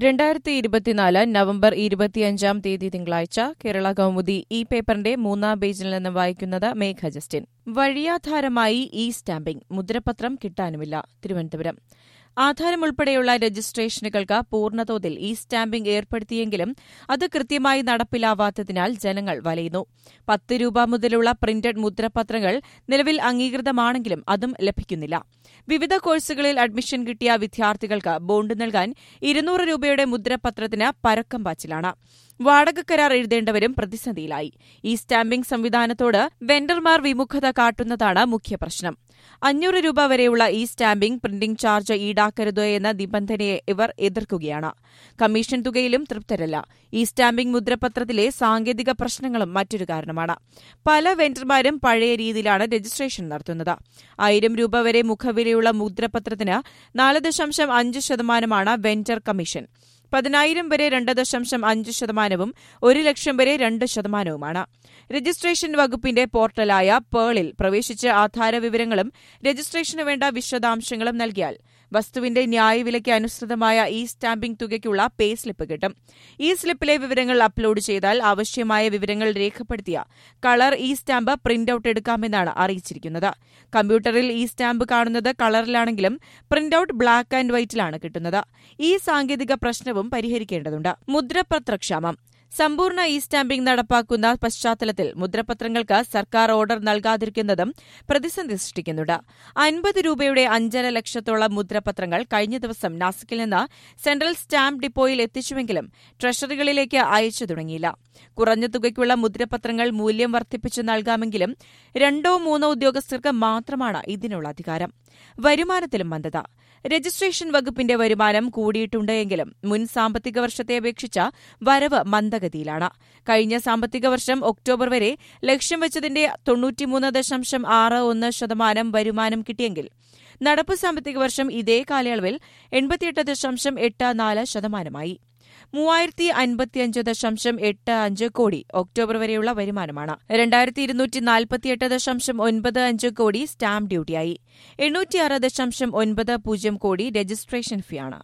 രണ്ടായിരത്തി ഇരുപത്തിനാല് നവംബർ ഇരുപത്തിയഞ്ചാം തീയതി തിങ്കളാഴ്ച കേരള കൗമുദി ഈ പേപ്പറിന്റെ മൂന്നാം പേജിൽ നിന്ന് വായിക്കുന്നത് മേഘ ജസ്റ്റിൻ വഴിയാധാരമായി ഇ സ്റ്റാമ്പിംഗ് മുദ്രപത്രം കിട്ടാനുമില്ല തിരുവനന്തപുരം ആധാരം ഉൾപ്പെടെയുള്ള രജിസ്ട്രേഷനുകൾക്ക് പൂർണ്ണതോതിൽ ഇ സ്റ്റാമ്പിംഗ് ഏർപ്പെടുത്തിയെങ്കിലും അത് കൃത്യമായി നടപ്പിലാവാത്തതിനാൽ ജനങ്ങൾ വലയുന്നു പത്ത് രൂപ മുതലുള്ള പ്രിന്റഡ് മുദ്രപത്രങ്ങൾ നിലവിൽ അംഗീകൃതമാണെങ്കിലും അതും ലഭിക്കുന്നില്ല വിവിധ കോഴ്സുകളിൽ അഡ്മിഷൻ കിട്ടിയ വിദ്യാർത്ഥികൾക്ക് ബോണ്ട് നൽകാൻ ഇരുന്നൂറ് രൂപയുടെ മുദ്രപത്രത്തിന് പരക്കം പാച്ചിലാണ് വാടക കരാർ എഴുതേണ്ടവരും പ്രതിസന്ധിയിലായി ഈ സ്റ്റാമ്പിംഗ് സംവിധാനത്തോട് വെണ്ടർമാർ വിമുഖത കാട്ടുന്നതാണ് മുഖ്യ പ്രശ്നം അഞ്ഞൂറ് രൂപ വരെയുള്ള ഈ സ്റ്റാമ്പിംഗ് പ്രിന്റിംഗ് ചാർജ് ഈടാക്കരുത് എന്ന നിബന്ധനയെ ഇവർ എതിർക്കുകയാണ് കമ്മീഷൻ തുകയിലും തൃപ്തരല്ല ഈ സ്റ്റാമ്പിംഗ് മുദ്രപത്രത്തിലെ സാങ്കേതിക പ്രശ്നങ്ങളും മറ്റൊരു കാരണമാണ് പല വെണ്ടർമാരും പഴയ രീതിയിലാണ് രജിസ്ട്രേഷൻ നടത്തുന്നത് ആയിരം രൂപ വരെ മുഖവിലയുള്ള മുദ്രപത്രത്തിന് നാല് ദശാംശം അഞ്ച് ശതമാനമാണ് വെണ്ടർ കമ്മീഷൻ പതിനായിരം വരെ രണ്ട് ദശാംശം അഞ്ച് ശതമാനവും ഒരു ലക്ഷം വരെ രണ്ട് ശതമാനവുമാണ് രജിസ്ട്രേഷൻ വകുപ്പിന്റെ പോർട്ടലായ പേളിൽ പ്രവേശിച്ച് ആധാര വിവരങ്ങളും രജിസ്ട്രേഷന് വേണ്ട വിശദാംശങ്ങളും നൽകിയാൽ വസ്തുവിന്റെ ന്യായവിലയ്ക്ക് അനുസൃതമായ ഈ സ്റ്റാമ്പിംഗ് തുകയ്ക്കുള്ള പേ സ്ലിപ്പ് കിട്ടും ഈ സ്ലിപ്പിലെ വിവരങ്ങൾ അപ്ലോഡ് ചെയ്താൽ ആവശ്യമായ വിവരങ്ങൾ രേഖപ്പെടുത്തിയ കളർ ഈ സ്റ്റാമ്പ് പ്രിന്റ് ഔട്ട് എടുക്കാമെന്നാണ് അറിയിച്ചിരിക്കുന്നത് കമ്പ്യൂട്ടറിൽ ഈ സ്റ്റാമ്പ് കാണുന്നത് കളറിലാണെങ്കിലും പ്രിന്റ് ഔട്ട് ബ്ലാക്ക് ആൻഡ് വൈറ്റിലാണ് കിട്ടുന്നത് ഈ സാങ്കേതിക പ്രശ്നവും പരിഹരിക്കേണ്ടതുണ്ട് മുദ്രപത്രക്ഷാമം സമ്പൂർണ്ണ ഇ സ്റ്റാമ്പിംഗ് നടപ്പാക്കുന്ന പശ്ചാത്തലത്തിൽ മുദ്രപത്രങ്ങൾക്ക് സർക്കാർ ഓർഡർ നൽകാതിരിക്കുന്നതും പ്രതിസന്ധി സൃഷ്ടിക്കുന്നുണ്ട് അൻപത് രൂപയുടെ അഞ്ചര ലക്ഷത്തോളം മുദ്രപത്രങ്ങൾ കഴിഞ്ഞ ദിവസം നാസിക്കിൽ നിന്ന് സെൻട്രൽ സ്റ്റാമ്പ് ഡിപ്പോയിൽ എത്തിച്ചുവെങ്കിലും ട്രഷറികളിലേക്ക് അയച്ചു തുടങ്ങിയില്ല കുറഞ്ഞ തുകയ്ക്കുള്ള മുദ്രപത്രങ്ങൾ മൂല്യം വർദ്ധിപ്പിച്ച് നൽകാമെങ്കിലും രണ്ടോ മൂന്നോ ഉദ്യോഗസ്ഥർക്ക് മാത്രമാണ് ഇതിനുള്ള അധികാരം വരുമാനത്തിലും മന്ദത രജിസ്ട്രേഷൻ വകുപ്പിന്റെ വരുമാനം കൂടിയിട്ടുണ്ട് എങ്കിലും മുൻ സാമ്പത്തിക വർഷത്തെ അപേക്ഷിച്ച് വരവ് മന്ദഗതിയിലാണ് കഴിഞ്ഞ സാമ്പത്തിക വർഷം ഒക്ടോബർ വരെ ലക്ഷ്യം വെച്ചതിന്റെ തൊണ്ണൂറ്റിമൂന്ന് ദശാംശം ആറ് ഒന്ന് ശതമാനം വരുമാനം കിട്ടിയെങ്കിൽ നടപ്പു സാമ്പത്തിക വർഷം ഇതേ കാലയളവിൽ എൺപത്തിയെട്ട് ദശാംശം എട്ട് നാല് ശതമാനമായി മൂവായിരത്തി അൻപത്തിയഞ്ച് ദശാംശം എട്ട് അഞ്ച് കോടി ഒക്ടോബർ വരെയുള്ള വരുമാനമാണ് രണ്ടായിരത്തി ഇരുന്നൂറ്റി നാൽപ്പത്തിയെട്ട് ദശാംശം ഒൻപത് അഞ്ച് കോടി സ്റ്റാമ്പ് ഡ്യൂട്ടിയായി എണ്ണൂറ്റിയാറ് ദശാംശം ഒൻപത് പൂജ്യം കോടി രജിസ്ട്രേഷൻ ഫീയാണ്